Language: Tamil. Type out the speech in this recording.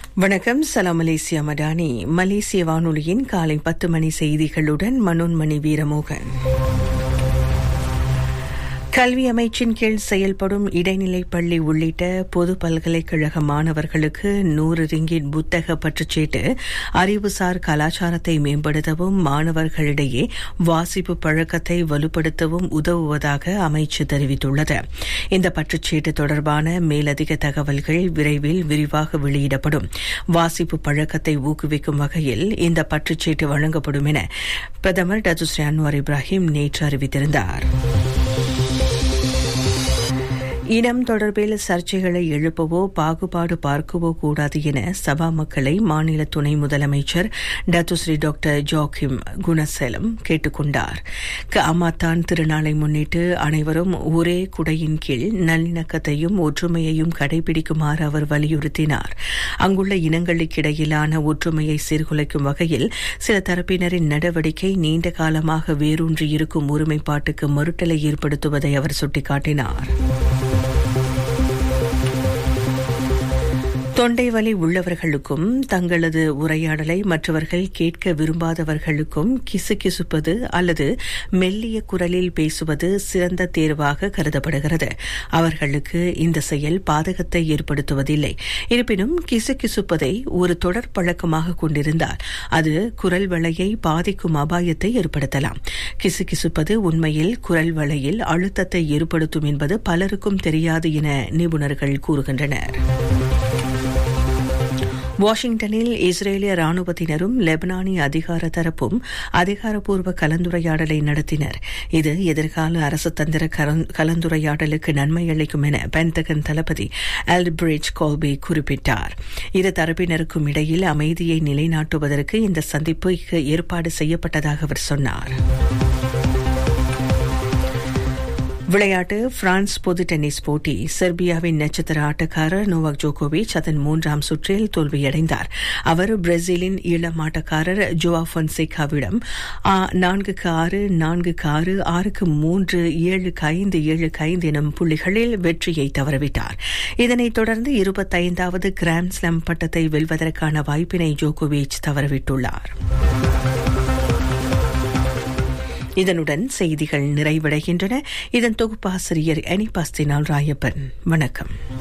வணக்கம் சலாம் மலேசியா மடானி மலேசிய வானொலியின் காலை பத்து மணி செய்திகளுடன் மனோன்மணி வீரமோகன் கல்வி அமைச்சின் கீழ் செயல்படும் இடைநிலை பள்ளி உள்ளிட்ட பொது பல்கலைக்கழக மாணவர்களுக்கு நூறு ரிங்கிட் புத்தக பற்றுச்சீட்டு அறிவுசார் கலாச்சாரத்தை மேம்படுத்தவும் மாணவர்களிடையே வாசிப்பு பழக்கத்தை வலுப்படுத்தவும் உதவுவதாக அமைச்சு தெரிவித்துள்ளது இந்த பற்றுச்சீட்டு தொடர்பான மேலதிக தகவல்கள் விரைவில் விரிவாக வெளியிடப்படும் வாசிப்பு பழக்கத்தை ஊக்குவிக்கும் வகையில் இந்த பற்றுச்சீட்டு வழங்கப்படும் என பிரதமர் டதுஸ்ரீ அன்வார் இப்ராஹிம் நேற்று அறிவித்திருந்தார் இனம் தொடர்பில் சர்ச்சைகளை எழுப்பவோ பாகுபாடு பார்க்கவோ கூடாது என சபா மக்களை மாநில துணை முதலமைச்சர் டத்துஸ்ரீ டாக்டர் ஜோக்கிம் குணசேலம் கேட்டுக் கொண்டார் அமாத்தான் திருநாளை முன்னிட்டு அனைவரும் ஒரே குடையின் கீழ் நல்லிணக்கத்தையும் ஒற்றுமையையும் கடைபிடிக்குமாறு அவர் வலியுறுத்தினார் அங்குள்ள இனங்களுக்கிடையிலான ஒற்றுமையை சீர்குலைக்கும் வகையில் சில தரப்பினரின் நடவடிக்கை நீண்ட காலமாக வேரூன்றியிருக்கும் ஒருமைப்பாட்டுக்கு மறுட்டலை ஏற்படுத்துவதை அவர் சுட்டிக்காட்டினார் தொண்டை வலி உள்ளவர்களுக்கும் தங்களது உரையாடலை மற்றவர்கள் கேட்க விரும்பாதவர்களுக்கும் கிசுகிசுப்பது அல்லது மெல்லிய குரலில் பேசுவது சிறந்த தேர்வாக கருதப்படுகிறது அவர்களுக்கு இந்த செயல் பாதகத்தை ஏற்படுத்துவதில்லை இருப்பினும் கிசுகிசுப்பதை ஒரு தொடர் பழக்கமாக கொண்டிருந்தால் அது குரல் வளையை பாதிக்கும் அபாயத்தை ஏற்படுத்தலாம் கிசுகிசுப்பது உண்மையில் குரல் வளையில் அழுத்தத்தை ஏற்படுத்தும் என்பது பலருக்கும் தெரியாது என நிபுணர்கள் கூறுகின்றனர் வாஷிங்டனில் இஸ்ரேலிய ராணுவத்தினரும் லெபனானி அதிகார தரப்பும் அதிகாரப்பூர்வ கலந்துரையாடலை நடத்தினர் இது எதிர்கால அரசு தந்திர கலந்துரையாடலுக்கு நன்மை அளிக்கும் என பென்டகன் தளபதி ஆல்பிரிட்ஜ் கோல்பே குறிப்பிட்டார் இரு தரப்பினருக்கும் இடையில் அமைதியை நிலைநாட்டுவதற்கு இந்த சந்திப்புக்கு ஏற்பாடு செய்யப்பட்டதாக அவர் சொன்னார் விளையாட்டு பிரான்ஸ் பொது டென்னிஸ் போட்டி செர்பியாவின் நட்சத்திர ஆட்டக்காரர் நோவாக் ஜோகோவிச் அதன் மூன்றாம் சுற்றில் தோல்வியடைந்தார் அவர் பிரேசிலின் ஈழம் ஆட்டக்காரர் ஜோவா பொன்சேகாவிடம் நான்குக்கு ஆறு நான்குக்கு ஆறு ஆறுக்கு மூன்று ஏழுக்கு ஐந்து ஏழுக்கு ஐந்து எனும் புள்ளிகளில் வெற்றியை தவறவிட்டார் இதனைத் தொடர்ந்து இருபத்தைந்தாவது கிராண்ட் ஸ்லாம் பட்டத்தை வெல்வதற்கான வாய்ப்பினை ஜோகோவிச் தவறவிட்டுள்ளார் இதனுடன் செய்திகள் நிறைவடைகின்றன இதன் தொகுப்பாசிரியர் அனிபாஸ்தினால் ராயப்பன் வணக்கம்